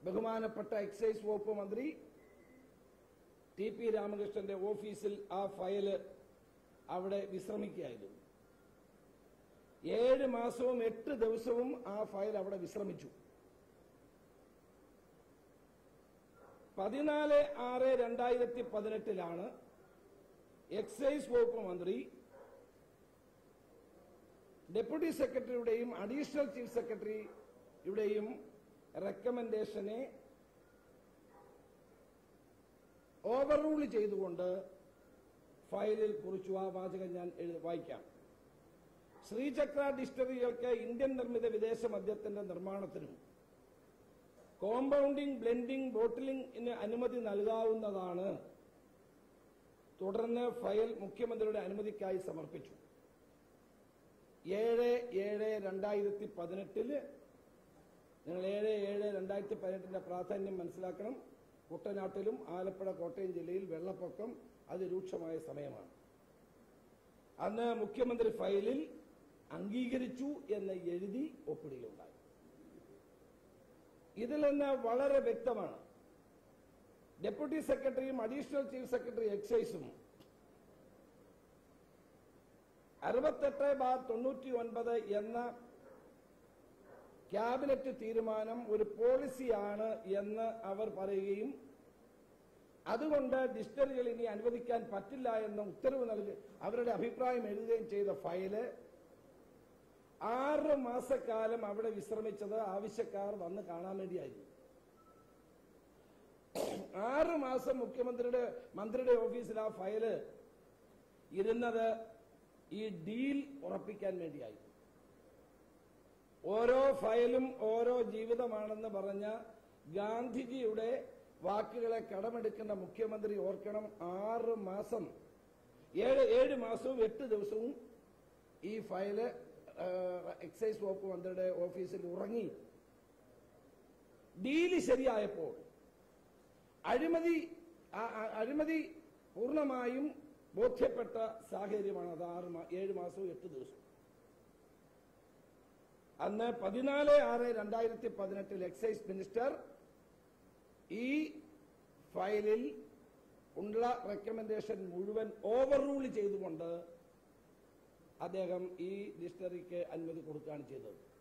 ബഹുമാനപ്പെട്ട എക്സൈസ് വകുപ്പ് മന്ത്രി ടി പി രാമകൃഷ്ണന്റെ ഓഫീസിൽ ആ ഫയല് അവിടെ വിശ്രമിക്കുകയായിരുന്നു ഏഴ് മാസവും എട്ട് ദിവസവും ആ ഫയൽ അവിടെ വിശ്രമിച്ചു പതിനാല് ആറ് രണ്ടായിരത്തി പതിനെട്ടിലാണ് എക്സൈസ് വകുപ്പ് മന്ത്രി ഡെപ്യൂട്ടി സെക്രട്ടറിയുടെയും അഡീഷണൽ ചീഫ് സെക്രട്ടറിയുടെയും റെക്കമെൻഡേഷനെ ഓവർറൂൾ ചെയ്തുകൊണ്ട് ഫയലിൽ കുറിച്ചു ആ വാചകം ഞാൻ എഴു- വായിക്കാം ശ്രീചക്ര ഡിസ്റ്ററികൾക്ക് ഇന്ത്യൻ നിർമ്മിത വിദേശ മദ്യത്തിന്റെ നിർമ്മാണത്തിനും കോമ്പൗണ്ടിംഗ് ബ്ലെൻഡിംഗ് ബോട്ടിലിംഗിന് അനുമതി നൽകാവുന്നതാണ് തുടർന്ന് ഫയൽ മുഖ്യമന്ത്രിയുടെ അനുമതിക്കായി സമർപ്പിച്ചു ഏഴ് ഏഴ് രണ്ടായിരത്തി പതിനെട്ടില് നിങ്ങൾ ഏഴ് ഏഴ് രണ്ടായിരത്തി പതിനെട്ടിന്റെ പ്രാധാന്യം മനസ്സിലാക്കണം കുട്ടനാട്ടിലും ആലപ്പുഴ കോട്ടയം ജില്ലയിൽ വെള്ളപ്പൊക്കം അതിരൂക്ഷമായ സമയമാണ് അന്ന് മുഖ്യമന്ത്രി ഫയലിൽ അംഗീകരിച്ചു എന്ന് എഴുതി ഒപ്പിടുകയുണ്ടായി ഇതിൽ നിന്ന് വളരെ വ്യക്തമാണ് ഡെപ്യൂട്ടി സെക്രട്ടറിയും അഡീഷണൽ ചീഫ് സെക്രട്ടറി എക്സൈസും അറുപത്തെട്ട് ബാർ തൊണ്ണൂറ്റി ഒൻപത് എന്ന ക്യാബിനറ്റ് തീരുമാനം ഒരു പോളിസിയാണ് എന്ന് അവർ പറയുകയും അതുകൊണ്ട് ഡിസ്റ്ററികൾ ഇനി അനുവദിക്കാൻ പറ്റില്ല എന്ന ഉത്തരവ് നൽകി അവരുടെ അഭിപ്രായം എഴുതുകയും ചെയ്ത ഫയല് ആറ് മാസക്കാലം അവിടെ വിശ്രമിച്ചത് ആവശ്യക്കാർ വന്ന് കാണാൻ വേണ്ടിയായിരുന്നു ആറ് മാസം മുഖ്യമന്ത്രിയുടെ മന്ത്രിയുടെ ഓഫീസിൽ ആ ഫയല് ഇരുന്നത് ഈ ഡീൽ ഉറപ്പിക്കാൻ വേണ്ടിയായി ഓരോ ഫയലും ഓരോ ജീവിതമാണെന്ന് പറഞ്ഞ ഗാന്ധിജിയുടെ വാക്കുകളെ കടമെടുക്കേണ്ട മുഖ്യമന്ത്രി ഓർക്കണം ആറ് മാസം ഏഴ് ഏഴ് മാസവും എട്ട് ദിവസവും ഈ ഫയല് ആ, എക്സൈസ് വകുപ്പ് മന്ത്രിയുടെ ഓഫീസിൽ ഉറങ്ങി ഡീല് ശരിയായപ്പോൾ അഴിമതി ആ- ആ- അഴിമതി പൂർണ്ണമായും ബോധ്യപ്പെട്ട സാഹചര്യമാണ് അത് ആറ് മാ- ഏഴ് മാസവും എട്ട് ദിവസവും അന്ന് പതിനാല് ആറ് രണ്ടായിരത്തി പതിനെട്ടിൽ എക്സൈസ് മിനിസ്റ്റർ ഈ ഫയലിൽ ഉള്ള റെക്കമെൻഡേഷൻ മുഴുവൻ ഓവർറൂൾ ചെയ്തുകൊണ്ട് അദ്ദേഹം ഈ ഡിസ്റ്ററിക്ക് അനുമതി കൊടുക്കുകയാണ് ചെയ്തത്